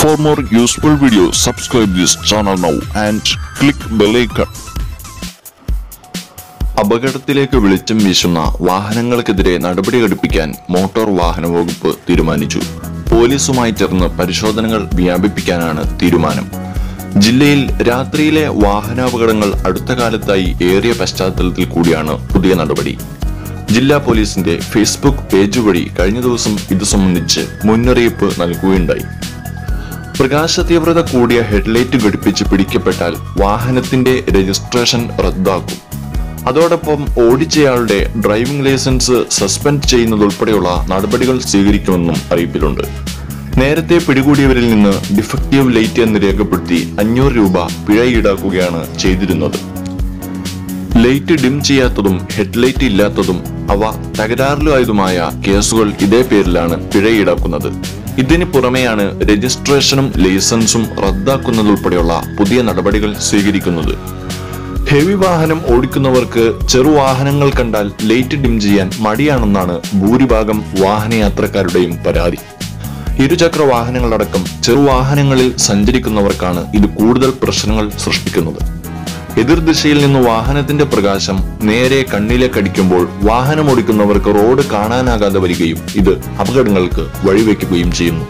For more useful videos, subscribe this channel now and click bell icon. അപകടത്തിലേക്ക് വെളിച്ചം വീശുന്ന വാഹനങ്ങൾക്കെതിരെ നടപടി ഘടിപ്പിക്കാൻ മോട്ടോർ വാഹന വകുപ്പ് തീരുമാനിച്ചു പോലീസുമായി ചേർന്ന് പരിശോധനകൾ വ്യാപിപ്പിക്കാനാണ് തീരുമാനം ജില്ലയിൽ രാത്രിയിലെ വാഹനാപകടങ്ങൾ അടുത്ത കാലത്തായി ഏറിയ പശ്ചാത്തലത്തിൽ കൂടിയാണ് പുതിയ നടപടി ജില്ലാ പോലീസിന്റെ ഫേസ്ബുക്ക് പേജ് വഴി കഴിഞ്ഞ ദിവസം ഇത് സംബന്ധിച്ച് മുന്നറിയിപ്പ് നൽകുകയുണ്ടായി പ്രകാശ തീവ്രത കൂടിയ ഹെഡ്ലൈറ്റ് ഘടിപ്പിച്ച് പിടിക്കപ്പെട്ടാൽ വാഹനത്തിന്റെ രജിസ്ട്രേഷൻ റദ്ദാക്കും അതോടൊപ്പം ഓടിച്ചയാളുടെ ഡ്രൈവിംഗ് ലൈസൻസ് സസ്പെൻഡ് ചെയ്യുന്നതുൾപ്പെടെയുള്ള നടപടികൾ സ്വീകരിക്കുമെന്നും അറിയിപ്പിലുണ്ട് നേരത്തെ പിടികൂടിയവരിൽ നിന്ന് ഡിഫക്റ്റീവ് ലൈറ്റ് എന്ന് രേഖപ്പെടുത്തി അഞ്ഞൂറ് രൂപ പിഴ ഈടാക്കുകയാണ് ചെയ്തിരുന്നത് ലൈറ്റ് ഡിം ചെയ്യാത്തതും ഹെഡ്ലൈറ്റ് ഇല്ലാത്തതും അവ തകരാറിലായതുമായ കേസുകൾ ഇതേ പേരിലാണ് പിഴ ഈടാക്കുന്നത് ഇതിന് പുറമെയാണ് രജിസ്ട്രേഷനും ലൈസൻസും റദ്ദാക്കുന്നതുൾപ്പെടെയുള്ള പുതിയ നടപടികൾ സ്വീകരിക്കുന്നത് ഹെവി വാഹനം ഓടിക്കുന്നവർക്ക് ചെറുവാഹനങ്ങൾ കണ്ടാൽ ലൈറ്റ് ഡിം ചെയ്യാൻ മടിയാണെന്നാണ് ഭൂരിഭാഗം വാഹനയാത്രക്കാരുടെയും പരാതി ഇരുചക്ര വാഹനങ്ങളടക്കം ചെറുവാഹനങ്ങളിൽ സഞ്ചരിക്കുന്നവർക്കാണ് ഇത് കൂടുതൽ പ്രശ്നങ്ങൾ സൃഷ്ടിക്കുന്നത് എതിർദിശയിൽ നിന്ന് വാഹനത്തിന്റെ പ്രകാശം നേരെ കണ്ണിലേക്ക് അടിക്കുമ്പോൾ വാഹനം ഓടിക്കുന്നവർക്ക് റോഡ് കാണാനാകാതെ വരികയും ഇത് അപകടങ്ങൾക്ക് വഴിവെക്കുകയും ചെയ്യുന്നു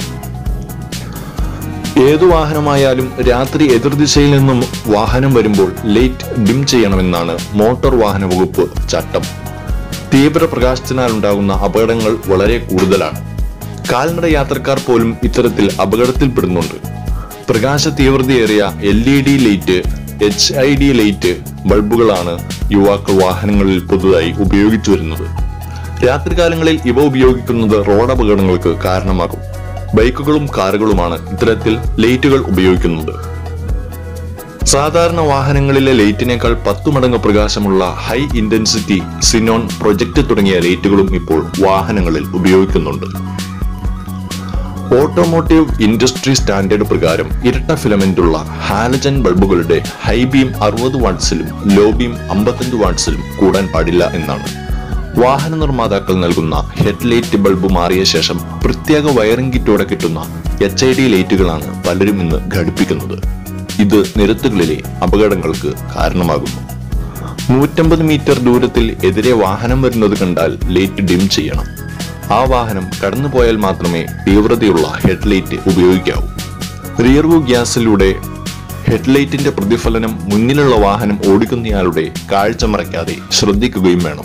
ഏതു വാഹനമായാലും രാത്രി എതിർദിശയിൽ നിന്നും വാഹനം വരുമ്പോൾ ലൈറ്റ് ഡിം ചെയ്യണമെന്നാണ് മോട്ടോർ വാഹന വകുപ്പ് ചട്ടം തീവ്ര പ്രകാശത്തിനാൽ ഉണ്ടാകുന്ന അപകടങ്ങൾ വളരെ കൂടുതലാണ് കാൽനട യാത്രക്കാർ പോലും ഇത്തരത്തിൽ അപകടത്തിൽപ്പെടുന്നുണ്ട് പ്രകാശ തീവ്രതയേറിയ L E D light H I D light ബൾബുകളാണ് യുവാക്കൾ വാഹനങ്ങളിൽ പുതുതായി ഉപയോഗിച്ചു വരുന്നത് രാത്രികാലങ്ങളിൽ ഇവ ഉപയോഗിക്കുന്നത് റോഡ് അപകടങ്ങൾക്ക് കാരണമാകും ബൈക്കുകളും കാറുകളുമാണ് ഇത്തരത്തിൽ ലൈറ്റുകൾ ഉപയോഗിക്കുന്നത് സാധാരണ വാഹനങ്ങളിലെ ലൈറ്റിനേക്കാൾ പത്തു മടങ്ങ് പ്രകാശമുള്ള ഹൈ ഇന്റൻസിറ്റി സിനോൺ പ്രൊജക്ട് തുടങ്ങിയ ലൈറ്റുകളും ഇപ്പോൾ വാഹനങ്ങളിൽ ഉപയോഗിക്കുന്നുണ്ട് ഓട്ടോമോട്ടീവ് ഇൻഡസ്ട്രി സ്റ്റാൻഡേർഡ് പ്രകാരം ഇരട്ട ഫിലമെന്റുള്ള ഹാലജൻ ബൾബുകളുടെ ഹൈ ബീം അറുപത് വാട്ട്സിലും ലോ ബീം അമ്പത്തഞ്ച് വാട്ട്സിലും കൂടാൻ പാടില്ല എന്നാണ് വാഹന നിർമ്മാതാക്കൾ നൽകുന്ന ഹെഡ്ലൈറ്റ് ബൾബ് മാറിയ ശേഷം പ്രത്യേക വയറിംഗ് കിറ്റോടെ കിട്ടുന്ന എച്ച് ഐ ഡി ലൈറ്റുകളാണ് പലരും ഇന്ന് ഘടിപ്പിക്കുന്നത് ഇത് നിരത്തുകളിലെ അപകടങ്ങൾക്ക് കാരണമാകുന്നു നൂറ്റമ്പത് മീറ്റർ ദൂരത്തിൽ എതിരെ വാഹനം വരുന്നത് കണ്ടാൽ ലൈറ്റ് ഡിം ചെയ്യണം ആ വാഹനം കടന്നുപോയാൽ മാത്രമേ തീവ്രതയുള്ള ഹെഡ്ലൈറ്റ് ഉപയോഗിക്കാവൂ റിയർവ്യൂ ഗ്യാസിലൂടെ ഹെഡ്ലൈറ്റിന്റെ പ്രതിഫലനം മുന്നിലുള്ള വാഹനം ഓടിക്കുന്നയാളുടെ കാഴ്ച മറയ്ക്കാതെ ശ്രദ്ധിക്കുകയും വേണം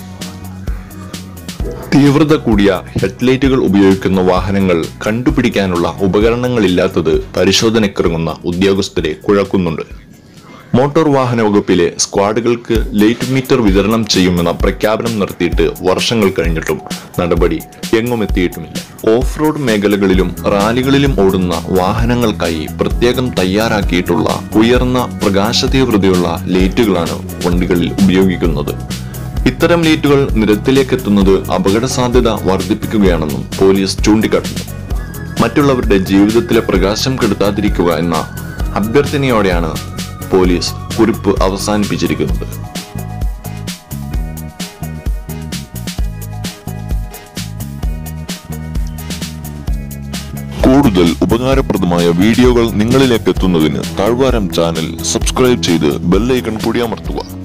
തീവ്രത കൂടിയ ഹെഡ്ലൈറ്റുകൾ ഉപയോഗിക്കുന്ന വാഹനങ്ങൾ കണ്ടുപിടിക്കാനുള്ള ഉപകരണങ്ങളില്ലാത്തത് പരിശോധനയ്ക്കിറങ്ങുന്ന ഉദ്യോഗസ്ഥരെ കുഴക്കുന്നുണ്ട് മോട്ടോർ വാഹന വകുപ്പിലെ സ്ക്വാഡുകൾക്ക് ലൈറ്റ് മീറ്റർ വിതരണം ചെയ്യുമെന്ന പ്രഖ്യാപനം നടത്തിയിട്ട് വർഷങ്ങൾ കഴിഞ്ഞിട്ടും നടപടി എങ്ങും എത്തിയിട്ടുമില്ല ഓഫ് റോഡ് മേഖലകളിലും റാലികളിലും ഓടുന്ന വാഹനങ്ങൾക്കായി പ്രത്യേകം തയ്യാറാക്കിയിട്ടുള്ള ഉയർന്ന പ്രകാശ തീവ്രതയുള്ള ലൈറ്റുകളാണ് വണ്ടികളിൽ ഉപയോഗിക്കുന്നത് ഇത്തരം ലൈറ്റുകൾ നിരത്തിലേക്ക് എത്തുന്നത് അപകട സാധ്യത വർദ്ധിപ്പിക്കുകയാണെന്നും പോലീസ് ചൂണ്ടിക്കാട്ടുന്നു മറ്റുള്ളവരുടെ ജീവിതത്തിലെ പ്രകാശം കെടുത്താതിരിക്കുക എന്ന അഭ്യർത്ഥനയോടെയാണ് പോലീസ് കുറിപ്പ് അവസാനിപ്പിച്ചിരിക്കുന്നത് കൂടുതൽ ഉപകാരപ്രദമായ വീഡിയോകൾ നിങ്ങളിലേക്ക് എത്തുന്നതിന് താഴ്വാരം ചാനൽ സബ്സ്ക്രൈബ് ചെയ്ത് ബെല്ലൈക്കൺ കൂടി അമർത്തുക